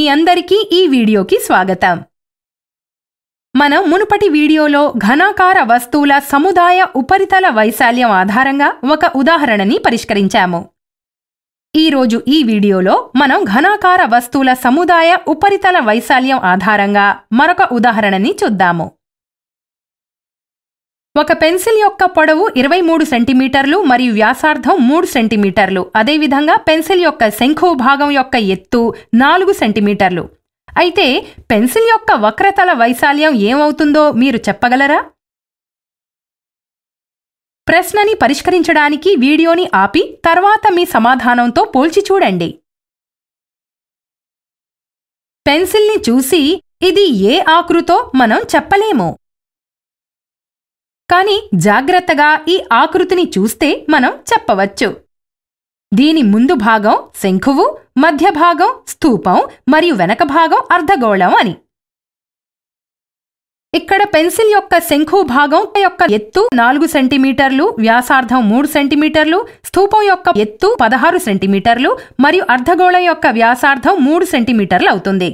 మీ అందరికీ ఈ వీడియోకి స్వాగతం మనం మునుపటి వీడియోలో ఘనాకార వస్తువుల సముదాయ ఉపరితల వైశాల్యం ఆధారంగా ఒక ఉదాహరణని పరిష్కరించాము ఈరోజు ఈ వీడియోలో మనం ఘనాకార వస్తువుల సముదాయ ఉపరితల వైశాల్యం ఆధారంగా మరొక ఉదాహరణని చూద్దాము ఒక పెన్సిల్ యొక్క పొడవు ఇరవై మూడు సెంటీమీటర్లు మరియు వ్యాసార్థం మూడు సెంటీమీటర్లు అదేవిధంగా పెన్సిల్ యొక్క శంఖు భాగం యొక్క ఎత్తు నాలుగు సెంటీమీటర్లు అయితే పెన్సిల్ యొక్క వక్రతల వైశాల్యం ఏమవుతుందో మీరు చెప్పగలరా ప్రశ్నని పరిష్కరించడానికి వీడియోని ఆపి తర్వాత మీ సమాధానంతో పోల్చి చూడండి పెన్సిల్ని చూసి ఇది ఏ ఆకృతో మనం చెప్పలేము కానీ జాగ్రత్తగా ఈ ఆకృతిని చూస్తే మనం చెప్పవచ్చు దీని ముందు భాగం శంఖువు మధ్య భాగం స్థూపం మరియు వెనక భాగం అర్ధగోళం అని ఇక్కడ పెన్సిల్ యొక్క శంఖు భాగం యొక్క ఎత్తు నాలుగు సెంటీమీటర్లు వ్యాసార్థం మూడు సెంటీమీటర్లు స్థూపం యొక్క ఎత్తు పదహారు సెంటీమీటర్లు మరియు అర్ధగోళం యొక్క వ్యాసార్థం మూడు సెంటీమీటర్లు అవుతుంది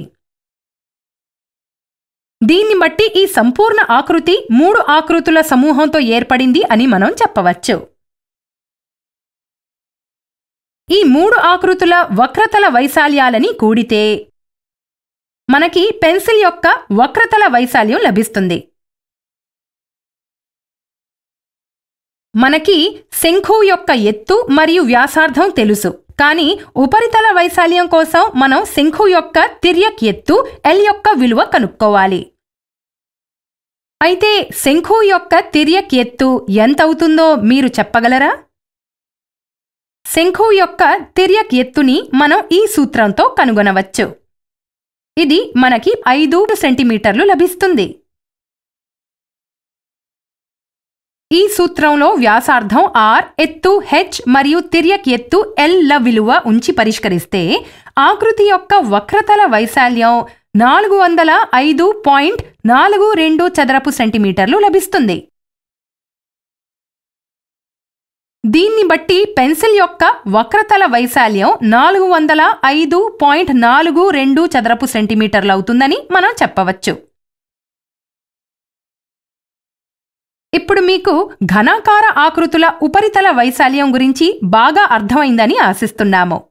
దీన్ని బట్టి ఈ సంపూర్ణ ఆకృతి మూడు ఆకృతుల సమూహంతో ఏర్పడింది అని మనం చెప్పవచ్చు ఈ మూడు ఆకృతుల వక్రతల వైశాల్యాలని కూడితే మనకి పెన్సిల్ యొక్క వక్రతల వైశాల్యం లభిస్తుంది మనకి శంఖు యొక్క ఎత్తు మరియు వ్యాసార్థం తెలుసు కానీ ఉపరితల వైశాల్యం కోసం మనం శంఖు యొక్క తిర్యక్ ఎత్తు ఎల్ యొక్క విలువ కనుక్కోవాలి అయితే శంఖు యొక్క తిర్యక్ ఎత్తు ఎంతవుతుందో మీరు చెప్పగలరా శంఖు యొక్క తిర్యక్ ఎత్తుని మనం ఈ సూత్రంతో కనుగొనవచ్చు ఇది మనకి ఐదు సెంటీమీటర్లు లభిస్తుంది ఈ సూత్రంలో వ్యాసార్థం ఆర్ ఎత్తు హెచ్ మరియు తిర్యక్ ఎత్తు ఎల్ ల విలువ ఉంచి పరిష్కరిస్తే ఆకృతి యొక్క వక్రతల వైశాల్యం నాలుగు వందల ఐదు పాయింట్ నాలుగు రెండు చదరపు సెంటీమీటర్లు లభిస్తుంది దీన్ని బట్టి పెన్సిల్ యొక్క వక్రతల వైశాల్యం నాలుగు వందల ఐదు పాయింట్ నాలుగు రెండు చదరపు సెంటీమీటర్లు అవుతుందని మనం చెప్పవచ్చు ఇప్పుడు మీకు ఘనాకార ఆకృతుల ఉపరితల వైశాల్యం గురించి బాగా అర్థమైందని ఆశిస్తున్నాము